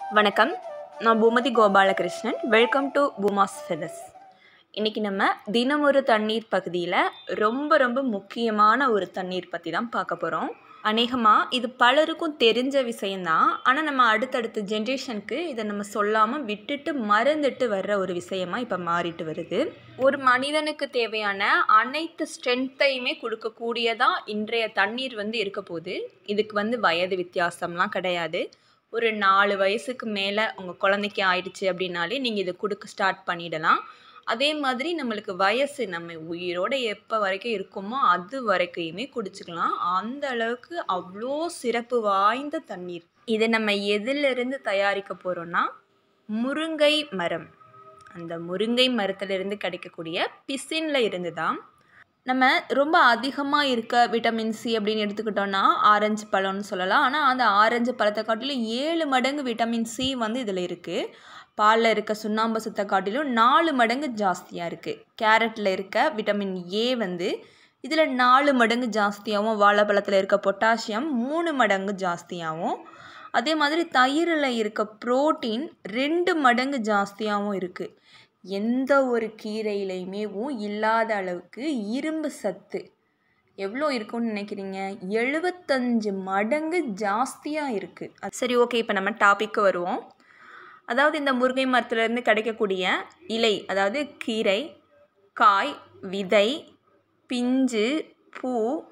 வணக்கம் நான் Poomathi Gopalakrishnan welcome to Pooma's feathers இன்றைக்கி நம்ம தினமொரு தண்ணீர் பகுதியில் ரொம்ப ரொம்ப முக்கியமான ஒரு தண்ணீர் பற்றி தான் பார்க்க போகிறோம் அநேகமாக இது பலருக்கும் தெரிஞ்ச விஷயந்தான் ஆனால் நம்ம அடுத்தடுத்த ஜென்ரேஷனுக்கு இதை நம்ம சொல்லாமல் விட்டுட்டு மறந்துட்டு வர்ற ஒரு விஷயமா இப்போ மாறிட்டு வருது ஒரு மனிதனுக்கு தேவையான அனைத்து ஸ்ட்ரென்த்தையுமே கொடுக்கக்கூடியதாக இன்றைய தண்ணீர் வந்து இருக்க போகுது இதுக்கு வந்து வயது வித்தியாசம்லாம் கிடையாது ஒரு நாலு வயசுக்கு மேலே உங்கள் குழந்தைக்கு ஆயிடுச்சு அப்படின்னாலே நீங்கள் இதை கொடுக்க ஸ்டார்ட் பண்ணிடலாம் அதே மாதிரி நம்மளுக்கு வயசு நம்ம உயிரோட எப்போ வரைக்கும் இருக்குமோ அது வரைக்குமே குடிச்சுக்கலாம் அந்த அளவுக்கு அவ்வளோ சிறப்பு வாய்ந்த தண்ணீர் இதை நம்ம எதிலிருந்து தயாரிக்க போகிறோன்னா முருங்கை மரம் அந்த முருங்கை மரத்திலிருந்து கிடைக்கக்கூடிய பிசின்ல இருந்து தான் நம்ம ரொம்ப அதிகமாக இருக்க விட்டமின் சி அப்படின்னு எடுத்துக்கிட்டோன்னா ஆரஞ்சு பழம்னு சொல்லலாம் ஆனால் அந்த ஆரஞ்சு பழத்தை காட்டிலும் ஏழு மடங்கு விட்டமின் சி வந்து இதில் இருக்குது பாலில் இருக்க சுண்ணாம்பு சத்தை காட்டிலும் நாலு மடங்கு ஜாஸ்தியாக இருக்குது கேரட்டில் இருக்க விட்டமின் ஏ வந்து இதில் நாலு மடங்கு ஜாஸ்தியாகவும் வாழைப்பழத்தில் இருக்க பொட்டாசியம் மூணு மடங்கு ஜாஸ்தியாகவும் அதே மாதிரி தயிரில் இருக்க புரோட்டீன் ரெண்டு மடங்கு ஜாஸ்தியாகவும் இருக்குது எந்த ஒரு கீரையிலையுமேவும் இல்லாத அளவுக்கு இரும்பு சத்து எவ்வளோ இருக்கும்னு நினைக்கிறீங்க எழுபத்தஞ்சு மடங்கு ஜாஸ்தியாக இருக்குது சரி ஓகே இப்போ நம்ம டாபிக்கு வருவோம் அதாவது இந்த முருங்கை மரத்துலேருந்து கிடைக்கக்கூடிய இலை அதாவது கீரை காய் விதை பிஞ்சு பூ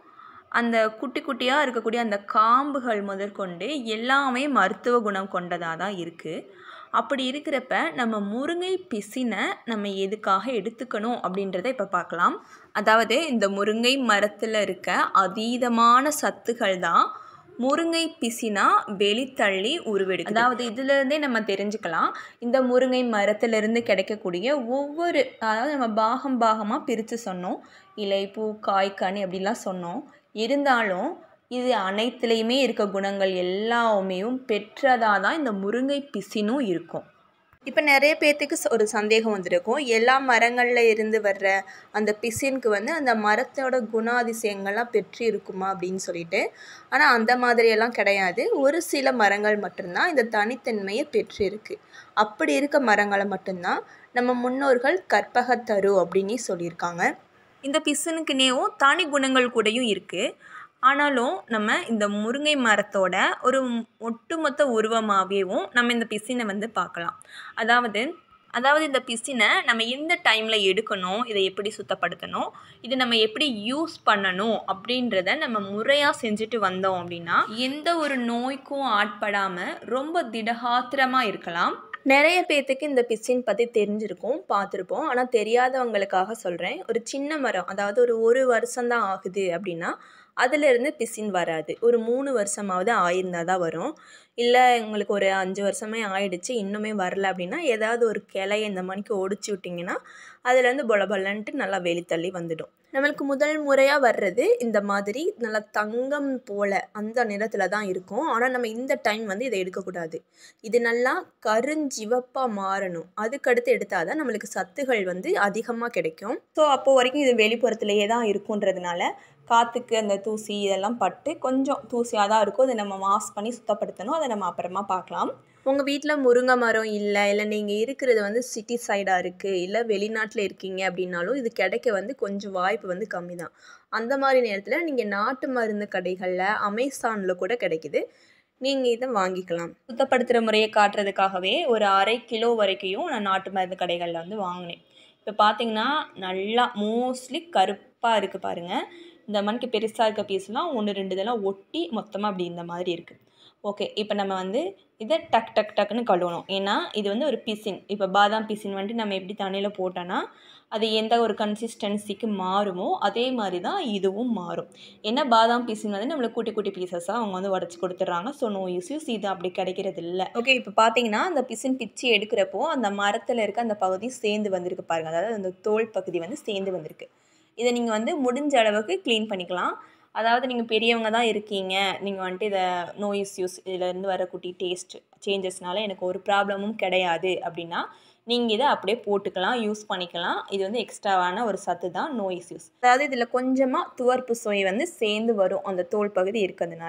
அந்த குட்டி குட்டியாக இருக்கக்கூடிய அந்த காம்புகள் முதற்கொண்டு எல்லாமே மருத்துவ குணம் கொண்டதாக தான் இருக்குது அப்படி இருக்கிறப்ப நம்ம முருங்கை பிசினை நம்ம எதுக்காக எடுத்துக்கணும் அப்படின்றத இப்போ பார்க்கலாம் அதாவது இந்த முருங்கை மரத்தில் இருக்க அதீதமான சத்துகள் தான் முருங்கை பிசினா வெளித்தள்ளி உருவெடுக்கும் அதாவது இதுலேருந்தே நம்ம தெரிஞ்சுக்கலாம் இந்த முருங்கை மரத்திலிருந்து கிடைக்கக்கூடிய ஒவ்வொரு அதாவது நம்ம பாகம் பாகமாக பிரித்து சொன்னோம் இலை பூ காய் கனி அப்படிலாம் சொன்னோம் இருந்தாலும் இது அனைத்துலேயுமே இருக்க குணங்கள் எல்லாமே பெற்றதாக தான் இந்த முருங்கை பிசினும் இருக்கும் இப்போ நிறைய பேர்த்துக்கு ஒரு சந்தேகம் வந்திருக்கும் எல்லா மரங்களில் இருந்து வர்ற அந்த பிசினுக்கு வந்து அந்த மரத்தோட குணாதிசயங்கள்லாம் பெற்று இருக்குமா அப்படின்னு சொல்லிட்டு ஆனால் அந்த மாதிரியெல்லாம் கிடையாது ஒரு சில மரங்கள் மட்டும்தான் இந்த தனித்தன்மையை பெற்று இருக்குது அப்படி இருக்க மரங்களை மட்டும்தான் நம்ம முன்னோர்கள் கற்பகத்தரு அப்படின்னு சொல்லியிருக்காங்க இந்த பிசினுக்குனேவும் தனி குணங்கள் கூடயும் இருக்குது ஆனாலும் நம்ம இந்த முருங்கை மரத்தோட ஒரு ஒட்டுமொத்த உருவமாகவேவும் நம்ம இந்த பிசினை வந்து பார்க்கலாம் அதாவது அதாவது இந்த பிசினை நம்ம எந்த டைமில் எடுக்கணும் இதை எப்படி சுத்தப்படுத்தணும் இது நம்ம எப்படி யூஸ் பண்ணணும் அப்படின்றத நம்ம முறையாக செஞ்சுட்டு வந்தோம் அப்படின்னா எந்த ஒரு நோய்க்கும் ஆட்படாமல் ரொம்ப திடகாத்திரமாக இருக்கலாம் நிறைய பேர்த்துக்கு இந்த பிசின் பற்றி தெரிஞ்சிருக்கும் பார்த்துருப்போம் ஆனால் தெரியாதவங்களுக்காக சொல்கிறேன் ஒரு சின்ன மரம் அதாவது ஒரு ஒரு வருஷம்தான் ஆகுது அப்படின்னா அதிலிருந்து பிசின் வராது ஒரு மூணு வருஷமாவது ஆயிருந்தால் தான் வரும் இல்லை உங்களுக்கு ஒரு அஞ்சு வருஷமே ஆயிடுச்சு இன்னுமே வரல அப்படின்னா ஏதாவது ஒரு கிளைய இந்த மணிக்கு ஒடிச்சு விட்டிங்கன்னா அதுலேருந்து பொல பொலன்ட்டு நல்லா வெளித்தள்ளி வந்துடும் நம்மளுக்கு முதல் முறையாக வர்றது இந்த மாதிரி நல்லா தங்கம் போல் அந்த நிறத்தில் தான் இருக்கும் ஆனால் நம்ம இந்த டைம் வந்து இதை எடுக்கக்கூடாது இது நல்லா கருஞ்சிவப்பாக மாறணும் அதுக்கடுத்து எடுத்தால் தான் நம்மளுக்கு சத்துகள் வந்து அதிகமாக கிடைக்கும் ஸோ அப்போது வரைக்கும் இது வெளிப்புறத்துலேயே தான் இருக்குன்றதுனால காற்றுக்கு அந்த தூசி இதெல்லாம் பட்டு கொஞ்சம் தூசியாக தான் இருக்கும் அதை நம்ம வாஷ் பண்ணி சுத்தப்படுத்தணும் அதை நம்ம அப்புறமா பார்க்கலாம் உங்கள் வீட்டில் முருங்கை மரம் இல்லை இல்லை நீங்கள் இருக்கிறது வந்து சிட்டி சைடாக இருக்குது இல்லை வெளிநாட்டில் இருக்கீங்க அப்படின்னாலும் இது கிடைக்க வந்து கொஞ்சம் வாய்ப்பு வந்து கம்மி தான் அந்த மாதிரி நேரத்தில் நீங்கள் நாட்டு மருந்து கடைகளில் அமேசானில் கூட கிடைக்குது நீங்கள் இதை வாங்கிக்கலாம் சுத்தப்படுத்துகிற முறையை காட்டுறதுக்காகவே ஒரு அரை கிலோ வரைக்கும் நான் நாட்டு மருந்து கடைகளில் வந்து வாங்கினேன் இப்போ பார்த்தீங்கன்னா நல்லா மோஸ்ட்லி கருப்பாக இருக்குது பாருங்கள் இந்த மணிக்கு பெருசாக இருக்க பீஸ்லாம் ஒன்று ரெண்டு இதெல்லாம் ஒட்டி மொத்தமாக அப்படி இந்த மாதிரி இருக்குது ஓகே இப்போ நம்ம வந்து இதை டக் டக் டக்குன்னு கழுவணும் ஏன்னா இது வந்து ஒரு பிசின் இப்போ பாதாம் பிசின் வந்துட்டு நம்ம எப்படி தண்ணியில் போட்டோன்னா அது எந்த ஒரு கன்சிஸ்டன்சிக்கு மாறுமோ அதே மாதிரி தான் இதுவும் மாறும் ஏன்னா பாதாம் பிசின் வந்து நம்மளுக்கு குட்டி குட்டி பீசஸாக அவங்க வந்து உடச்சி கொடுத்துட்றாங்க ஸோ நோ யூஸ் இது அப்படி கிடைக்கிறது இல்லை ஓகே இப்போ பார்த்தீங்கன்னா அந்த பிசின் பிச்சு எடுக்கிறப்போ அந்த மரத்தில் இருக்க அந்த பகுதி சேர்ந்து வந்திருக்கு பாருங்கள் அதாவது அந்த தோல் பகுதி வந்து சேர்ந்து வந்திருக்கு இதை நீங்கள் வந்து முடிஞ்ச அளவுக்கு க்ளீன் பண்ணிக்கலாம் அதாவது நீங்கள் பெரியவங்க தான் இருக்கீங்க நீங்கள் வந்துட்டு இதை நோ யூஸ் இதிலேருந்து வரக்கூடிய டேஸ்ட் சேஞ்சஸ்னால எனக்கு ஒரு ப்ராப்ளமும் கிடையாது அப்படின்னா நீங்கள் இதை அப்படியே போட்டுக்கலாம் யூஸ் பண்ணிக்கலாம் இது வந்து எக்ஸ்ட்ராவான ஒரு சத்து தான் நோ யூஸ் அதாவது இதில் கொஞ்சமாக துவர்ப்பு சுவை வந்து சேர்ந்து வரும் அந்த தோல் பகுதி இருக்கிறதுனால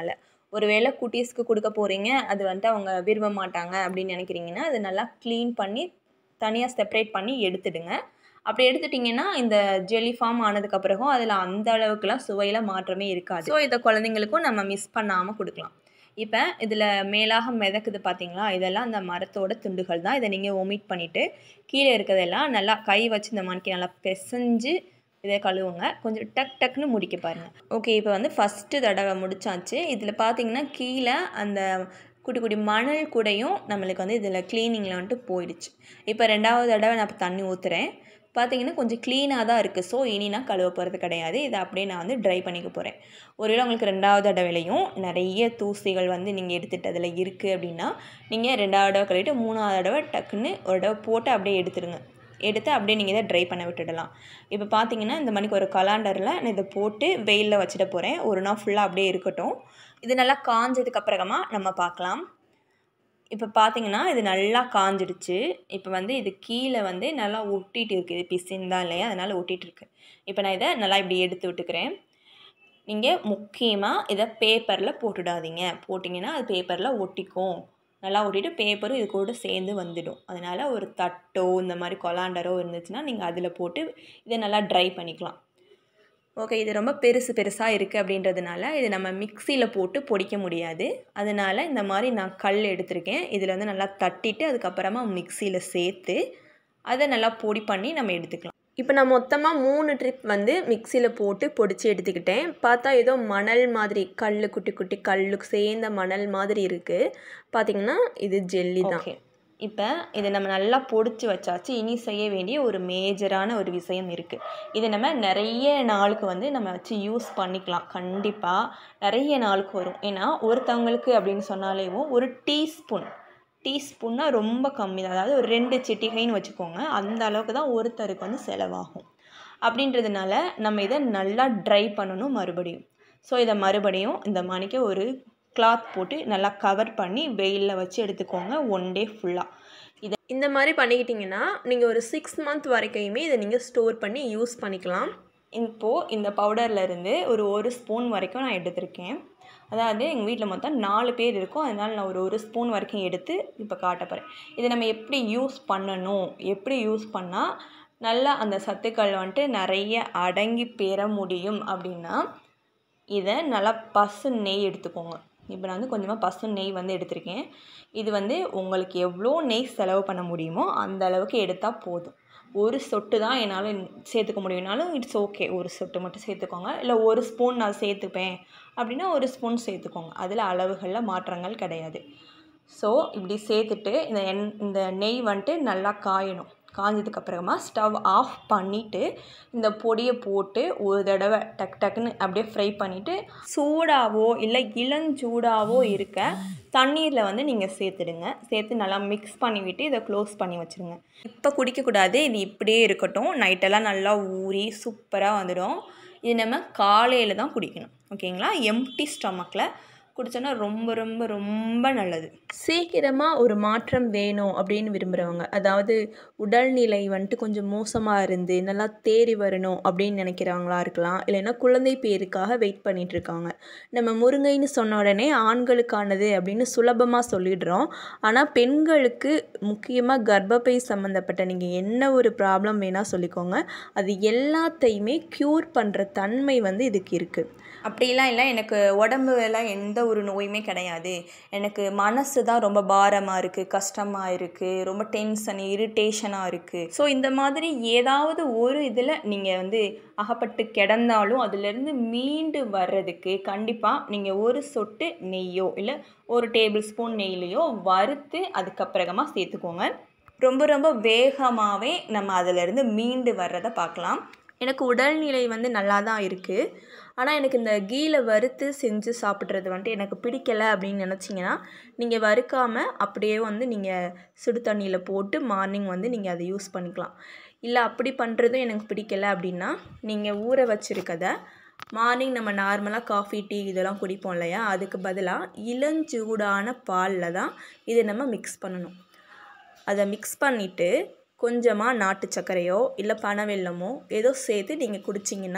ஒருவேளை குட்டீஸ்க்கு கொடுக்க போகிறீங்க அது வந்துட்டு அவங்க விரும்ப மாட்டாங்க அப்படின்னு நினைக்கிறீங்கன்னா அது நல்லா க்ளீன் பண்ணி தனியாக செப்பரேட் பண்ணி எடுத்துடுங்க அப்படி எடுத்துட்டிங்கன்னா இந்த ஜெல்லி ஃபார்ம் ஆனதுக்கு பிறகும் அதில் அந்த அளவுக்குலாம் சுவையில் மாற்றமே இருக்காது ஸோ இதை குழந்தைங்களுக்கும் நம்ம மிஸ் பண்ணாமல் கொடுக்கலாம் இப்போ இதில் மேலாக மிதக்குது பார்த்தீங்களா இதெல்லாம் அந்த மரத்தோட துண்டுகள் தான் இதை நீங்கள் ஒமிட் பண்ணிவிட்டு கீழே இருக்கிறதெல்லாம் நல்லா கை வச்சு இந்த மணிக்கு நல்லா பிசைஞ்சு இதை கழுவுங்க கொஞ்சம் டக் டக்குன்னு முடிக்க பாருங்கள் ஓகே இப்போ வந்து ஃபஸ்ட்டு தடவை முடிச்சாச்சு இதில் பார்த்தீங்கன்னா கீழே அந்த குட்டி குட்டி மணல் கூடையும் நம்மளுக்கு வந்து இதில் க்ளீனிங்கில் வந்துட்டு போயிடுச்சு இப்போ ரெண்டாவது தடவை நான் இப்போ தண்ணி ஊற்றுறேன் பார்த்தீங்கன்னா கொஞ்சம் க்ளீனாக தான் இருக்குது ஸோ இனி நான் கழுவ போகிறது கிடையாது இதை அப்படியே நான் வந்து ட்ரை பண்ணிக்க போகிறேன் ஒருவேளை உங்களுக்கு ரெண்டாவது தடவைலையும் நிறைய தூசிகள் வந்து நீங்கள் எடுத்துகிட்டு அதில் இருக்குது அப்படின்னா நீங்கள் ரெண்டாவது தடவை கழுவிட்டு மூணாவது தடவை டக்குன்னு ஒரு தடவை போட்டு அப்படியே எடுத்துருங்க எடுத்து அப்படியே நீங்கள் இதை ட்ரை பண்ண விட்டுடலாம் இப்போ பார்த்தீங்கன்னா இந்த மணிக்கு ஒரு கலாண்டரில் நான் இதை போட்டு வெயிலில் வச்சுட போகிறேன் ஒரு நாள் ஃபுல்லாக அப்படியே இருக்கட்டும் இது நல்லா காஞ்சதுக்கு அப்புறமா நம்ம பார்க்கலாம் இப்போ பார்த்தீங்கன்னா இது நல்லா காஞ்சிடுச்சு இப்போ வந்து இது கீழே வந்து நல்லா ஒட்டிட்டு இருக்குது பிசின் தான் இல்லையா அதனால் ஒட்டிகிட்டு இருக்கு இப்போ நான் இதை நல்லா இப்படி எடுத்து விட்டுக்கிறேன் நீங்கள் முக்கியமாக இதை பேப்பரில் போட்டுடாதீங்க போட்டிங்கன்னா அது பேப்பரில் ஒட்டிக்கும் நல்லா ஒட்டிட்டு பேப்பரும் இது கூட சேர்ந்து வந்துடும் அதனால் ஒரு தட்டோ இந்த மாதிரி கொலாண்டரோ இருந்துச்சுன்னா நீங்கள் அதில் போட்டு இதை நல்லா ட்ரை பண்ணிக்கலாம் ஓகே இது ரொம்ப பெருசு பெருசாக இருக்குது அப்படின்றதுனால இது நம்ம மிக்சியில் போட்டு பொடிக்க முடியாது அதனால் இந்த மாதிரி நான் கல் எடுத்திருக்கேன் இதில் வந்து நல்லா தட்டிட்டு அதுக்கப்புறமா மிக்சியில் சேர்த்து அதை நல்லா பொடி பண்ணி நம்ம எடுத்துக்கலாம் இப்போ நான் மொத்தமாக மூணு ட்ரிப் வந்து மிக்சியில் போட்டு பொடிச்சு எடுத்துக்கிட்டேன் பார்த்தா ஏதோ மணல் மாதிரி கல் குட்டி குட்டி கல்லுக்கு சேர்ந்த மணல் மாதிரி இருக்குது பார்த்திங்கன்னா இது ஜெல்லி தான் இப்போ இதை நம்ம நல்லா பொடிச்சு வச்சாச்சு இனி செய்ய வேண்டிய ஒரு மேஜரான ஒரு விஷயம் இருக்குது இதை நம்ம நிறைய நாளுக்கு வந்து நம்ம வச்சு யூஸ் பண்ணிக்கலாம் கண்டிப்பாக நிறைய நாளுக்கு வரும் ஏன்னா ஒருத்தவங்களுக்கு அப்படின்னு சொன்னாலேவும் ஒரு டீஸ்பூன் டீஸ்பூன்னா ரொம்ப கம்மி தான் அதாவது ஒரு ரெண்டு சிட்டிகைன்னு வச்சுக்கோங்க அந்த அளவுக்கு தான் ஒருத்தருக்கு வந்து செலவாகும் அப்படின்றதுனால நம்ம இதை நல்லா ட்ரை பண்ணணும் மறுபடியும் ஸோ இதை மறுபடியும் இந்த மணிக்கு ஒரு கிளாத் போட்டு நல்லா கவர் பண்ணி வெயிலில் வச்சு எடுத்துக்கோங்க ஒன் டே ஃபுல்லாக இதை இந்த மாதிரி பண்ணிக்கிட்டிங்கன்னா நீங்கள் ஒரு சிக்ஸ் மந்த் வரைக்குமே இதை நீங்கள் ஸ்டோர் பண்ணி யூஸ் பண்ணிக்கலாம் இப்போது இந்த பவுடர்லேருந்து ஒரு ஒரு ஸ்பூன் வரைக்கும் நான் எடுத்திருக்கேன் அதாவது எங்கள் வீட்டில் மொத்தம் நாலு பேர் இருக்கும் அதனால் நான் ஒரு ஒரு ஸ்பூன் வரைக்கும் எடுத்து இப்போ காட்ட போகிறேன் இதை நம்ம எப்படி யூஸ் பண்ணணும் எப்படி யூஸ் பண்ணால் நல்லா அந்த சத்துக்கள் வந்துட்டு நிறைய அடங்கி பெற முடியும் அப்படின்னா இதை நல்லா பசு நெய் எடுத்துக்கோங்க இப்போ நான் வந்து கொஞ்சமாக பசு நெய் வந்து எடுத்திருக்கேன் இது வந்து உங்களுக்கு எவ்வளோ நெய் செலவு பண்ண முடியுமோ அந்த அளவுக்கு எடுத்தால் போதும் ஒரு சொட்டு தான் என்னால் சேர்த்துக்க முடியும்னாலும் இட்ஸ் ஓகே ஒரு சொட்டு மட்டும் சேர்த்துக்கோங்க இல்லை ஒரு ஸ்பூன் நான் சேர்த்துப்பேன் அப்படின்னா ஒரு ஸ்பூன் சேர்த்துக்கோங்க அதில் அளவுகளில் மாற்றங்கள் கிடையாது ஸோ இப்படி சேர்த்துட்டு இந்த எண் இந்த நெய் வந்துட்டு நல்லா காயணும் காஞ்சதுக்கு அப்புறமா ஸ்டவ் ஆஃப் பண்ணிவிட்டு இந்த பொடியை போட்டு ஒரு தடவை டக் டக்குன்னு அப்படியே ஃப்ரை பண்ணிவிட்டு சூடாவோ இல்லை இளஞ்சூடாவோ இருக்க தண்ணீரில் வந்து நீங்கள் சேர்த்துடுங்க சேர்த்து நல்லா மிக்ஸ் பண்ணிவிட்டு இதை க்ளோஸ் பண்ணி வச்சுருங்க இப்போ குடிக்கக்கூடாது இது இப்படியே இருக்கட்டும் நைட்டெல்லாம் நல்லா ஊறி சூப்பராக வந்துடும் இது நம்ம காலையில் தான் குடிக்கணும் ஓகேங்களா எம்டி ஸ்டமக்கில் குடித்தோன்னா ரொம்ப ரொம்ப ரொம்ப நல்லது சீக்கிரமாக ஒரு மாற்றம் வேணும் அப்படின்னு விரும்புகிறவங்க அதாவது உடல்நிலை வந்துட்டு கொஞ்சம் மோசமாக இருந்து நல்லா தேறி வரணும் அப்படின்னு நினைக்கிறவங்களா இருக்கலாம் இல்லைன்னா குழந்தை பேருக்காக வெயிட் பண்ணிட்டு இருக்காங்க நம்ம முருங்கைன்னு சொன்ன உடனே ஆண்களுக்கானது அப்படின்னு சுலபமாக சொல்லிடுறோம் ஆனால் பெண்களுக்கு முக்கியமாக கர்ப்பப்பை சம்மந்தப்பட்ட நீங்கள் என்ன ஒரு ப்ராப்ளம் வேணால் சொல்லிக்கோங்க அது எல்லாத்தையுமே க்யூர் பண்ணுற தன்மை வந்து இதுக்கு இருக்குது அப்படிலாம் இல்லை எனக்கு உடம்புலாம் எந்த ஒரு நோயுமே கிடையாது எனக்கு மனசு தான் ரொம்ப பாரமாக இருக்குது கஷ்டமாக இருக்குது ரொம்ப டென்ஷன் இரிட்டேஷனாக இருக்குது ஸோ இந்த மாதிரி ஏதாவது ஒரு இதில் நீங்கள் வந்து அகப்பட்டு கிடந்தாலும் அதுலேருந்து மீண்டு வர்றதுக்கு கண்டிப்பாக நீங்கள் ஒரு சொட்டு நெய்யோ இல்லை ஒரு டேபிள் ஸ்பூன் நெய்லையோ வறுத்து அதுக்கப்புறமா சேர்த்துக்கோங்க ரொம்ப ரொம்ப வேகமாகவே நம்ம அதிலேருந்து மீண்டு வர்றதை பார்க்கலாம் எனக்கு உடல்நிலை வந்து நல்லா தான் இருக்குது ஆனால் எனக்கு இந்த கீல வறுத்து செஞ்சு சாப்பிட்றது வந்துட்டு எனக்கு பிடிக்கலை அப்படின்னு நினச்சிங்கன்னா நீங்கள் வறுக்காமல் அப்படியே வந்து நீங்கள் சுடு தண்ணியில் போட்டு மார்னிங் வந்து நீங்கள் அதை யூஸ் பண்ணிக்கலாம் இல்லை அப்படி பண்ணுறதும் எனக்கு பிடிக்கலை அப்படின்னா நீங்கள் ஊற வச்சுருக்கத மார்னிங் நம்ம நார்மலாக காஃபி டீ இதெல்லாம் குடிப்போம் இல்லையா அதுக்கு பதிலாக இளஞ்சூடான பாலில் தான் இதை நம்ம மிக்ஸ் பண்ணணும் அதை மிக்ஸ் பண்ணிவிட்டு கொஞ்சமாக நாட்டு சர்க்கரையோ இல்லை பனவெல்லமோ ஏதோ சேர்த்து நீங்கள் குடிச்சிங்கன்னா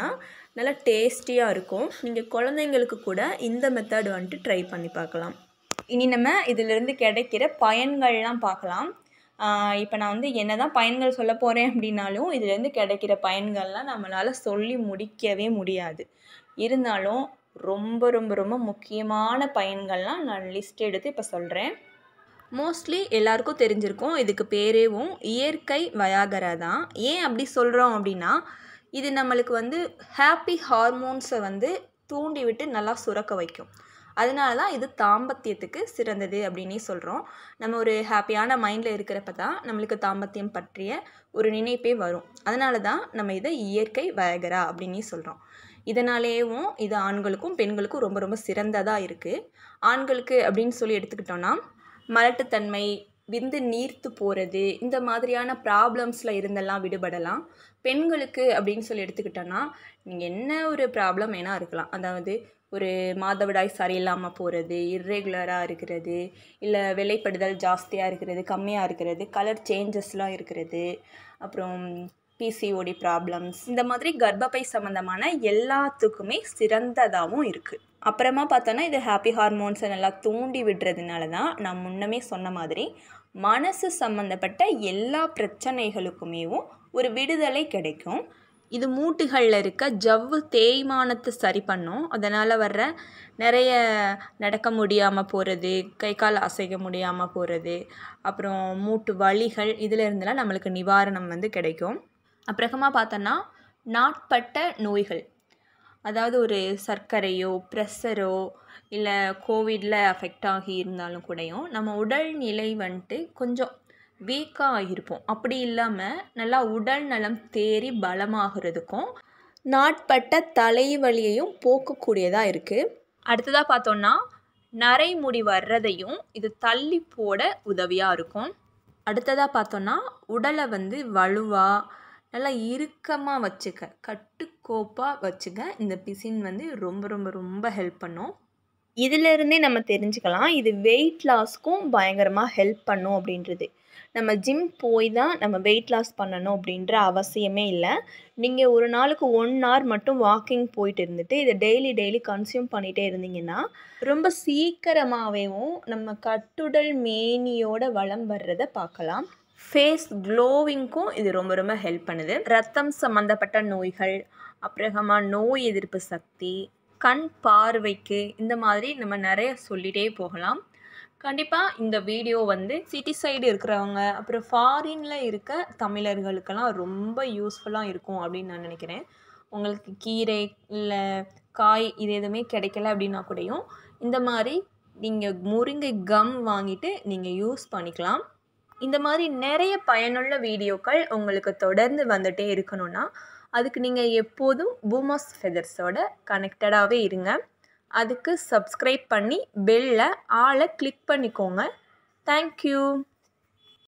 நல்லா டேஸ்டியாக இருக்கும் நீங்கள் குழந்தைங்களுக்கு கூட இந்த மெத்தட் வந்துட்டு ட்ரை பண்ணி பார்க்கலாம் இனி நம்ம இதிலிருந்து கிடைக்கிற பயன்கள்லாம் பார்க்கலாம் இப்போ நான் வந்து என்ன தான் பயன்கள் சொல்ல போகிறேன் அப்படின்னாலும் இதுலேருந்து கிடைக்கிற பயன்கள்லாம் நம்மளால் சொல்லி முடிக்கவே முடியாது இருந்தாலும் ரொம்ப ரொம்ப ரொம்ப முக்கியமான பயன்கள்லாம் நான் லிஸ்ட் எடுத்து இப்போ சொல்கிறேன் மோஸ்ட்லி எல்லாருக்கும் தெரிஞ்சிருக்கும் இதுக்கு பேரேவும் இயற்கை வயாகரா தான் ஏன் அப்படி சொல்கிறோம் அப்படின்னா இது நம்மளுக்கு வந்து ஹாப்பி ஹார்மோன்ஸை வந்து தூண்டி விட்டு நல்லா சுரக்க வைக்கும் அதனால தான் இது தாம்பத்தியத்துக்கு சிறந்தது அப்படின்னே சொல்கிறோம் நம்ம ஒரு ஹாப்பியான மைண்டில் இருக்கிறப்ப தான் நம்மளுக்கு தாம்பத்தியம் பற்றிய ஒரு நினைப்பே வரும் அதனால தான் நம்ம இதை இயற்கை வயகரா அப்படின்னே சொல்கிறோம் இதனாலேயும் இது ஆண்களுக்கும் பெண்களுக்கும் ரொம்ப ரொம்ப சிறந்ததாக இருக்குது ஆண்களுக்கு அப்படின்னு சொல்லி எடுத்துக்கிட்டோன்னா மலட்டுத்தன்மை விந்து நீர்த்து போகிறது இந்த மாதிரியான ப்ராப்ளம்ஸில் இருந்தெல்லாம் விடுபடலாம் பெண்களுக்கு அப்படின்னு சொல்லி எடுத்துக்கிட்டோன்னா நீங்கள் என்ன ஒரு ப்ராப்ளம் வேணால் இருக்கலாம் அதாவது ஒரு மாதவிடாய் சரியில்லாமல் போகிறது இர்ரெகுலராக இருக்கிறது இல்லை வெள்ளைப்படுதல் ஜாஸ்தியாக இருக்கிறது கம்மியாக இருக்கிறது கலர் சேஞ்சஸ்லாம் இருக்கிறது அப்புறம் பிசிஓடி ப்ராப்ளம்ஸ் இந்த மாதிரி கர்ப்பப்பை சம்மந்தமான எல்லாத்துக்குமே சிறந்ததாகவும் இருக்குது அப்புறமா பார்த்தோன்னா இது ஹாப்பி ஹார்மோன்ஸை நல்லா தூண்டி விடுறதுனால தான் நான் முன்னமே சொன்ன மாதிரி மனசு சம்மந்தப்பட்ட எல்லா பிரச்சனைகளுக்குமேவும் ஒரு விடுதலை கிடைக்கும் இது மூட்டுகளில் இருக்க ஜவ்வு தேய்மானத்தை சரி பண்ணும் அதனால் வர்ற நிறைய நடக்க முடியாமல் போகிறது கை கால் அசைக்க முடியாமல் போகிறது அப்புறம் மூட்டு வலிகள் இதில் இருந்தெல்லாம் நம்மளுக்கு நிவாரணம் வந்து கிடைக்கும் அப்புறமா பார்த்தோன்னா நாட்பட்ட நோய்கள் அதாவது ஒரு சர்க்கரையோ ப்ரெஷரோ இல்லை கோவிடில் அஃபெக்ட் ஆகி இருந்தாலும் கூடயும் நம்ம உடல்நிலை வந்துட்டு கொஞ்சம் வீக்காக இருப்போம் அப்படி இல்லாமல் நல்லா உடல் நலம் தேறி பலமாகிறதுக்கும் நாட்பட்ட தலைவலியையும் போக்கக்கூடியதாக இருக்குது அடுத்ததாக பார்த்தோன்னா நரைமுடி வர்றதையும் இது தள்ளி போட உதவியாக இருக்கும் அடுத்ததாக பார்த்தோன்னா உடலை வந்து வலுவாக நல்லா இறுக்கமாக வச்சுக்க கட்டுக்கோப்பாக வச்சுக்க இந்த பிசின் வந்து ரொம்ப ரொம்ப ரொம்ப ஹெல்ப் பண்ணும் இதிலிருந்தே நம்ம தெரிஞ்சுக்கலாம் இது வெயிட் லாஸ்க்கும் பயங்கரமாக ஹெல்ப் பண்ணும் அப்படின்றது நம்ம ஜிம் போய் தான் நம்ம வெயிட் லாஸ் பண்ணணும் அப்படின்ற அவசியமே இல்லை நீங்கள் ஒரு நாளுக்கு ஒன் ஹவர் மட்டும் வாக்கிங் போயிட்டு இருந்துட்டு இதை டெய்லி டெய்லி கன்சியூம் பண்ணிகிட்டே இருந்தீங்கன்னா ரொம்ப சீக்கிரமாகவேவும் நம்ம கட்டுடல் மேனியோட வளம் வர்றதை பார்க்கலாம் ஃபேஸ் க்ளோவிங்க்கும் இது ரொம்ப ரொம்ப ஹெல்ப் பண்ணுது ரத்தம் சம்மந்தப்பட்ட நோய்கள் அப்புறமா நோய் எதிர்ப்பு சக்தி கண் பார்வைக்கு இந்த மாதிரி நம்ம நிறைய சொல்லிகிட்டே போகலாம் கண்டிப்பாக இந்த வீடியோ வந்து சிட்டி சைடு இருக்கிறவங்க அப்புறம் ஃபாரினில் இருக்க தமிழர்களுக்கெல்லாம் ரொம்ப யூஸ்ஃபுல்லாக இருக்கும் அப்படின்னு நான் நினைக்கிறேன் உங்களுக்கு கீரை இல்லை காய் இது எதுவுமே கிடைக்கல அப்படின்னா கூடயும் இந்த மாதிரி நீங்கள் முருங்கை கம் வாங்கிட்டு நீங்கள் யூஸ் பண்ணிக்கலாம் இந்த மாதிரி நிறைய பயனுள்ள வீடியோக்கள் உங்களுக்கு தொடர்ந்து வந்துகிட்டே இருக்கணும்னா அதுக்கு நீங்கள் எப்போதும் பூமாஸ் ஃபெதர்ஸோட கனெக்டடாகவே இருங்க அதுக்கு சப்ஸ்கிரைப் பண்ணி பெல்லை ஆளை கிளிக் பண்ணிக்கோங்க தேங்க்யூ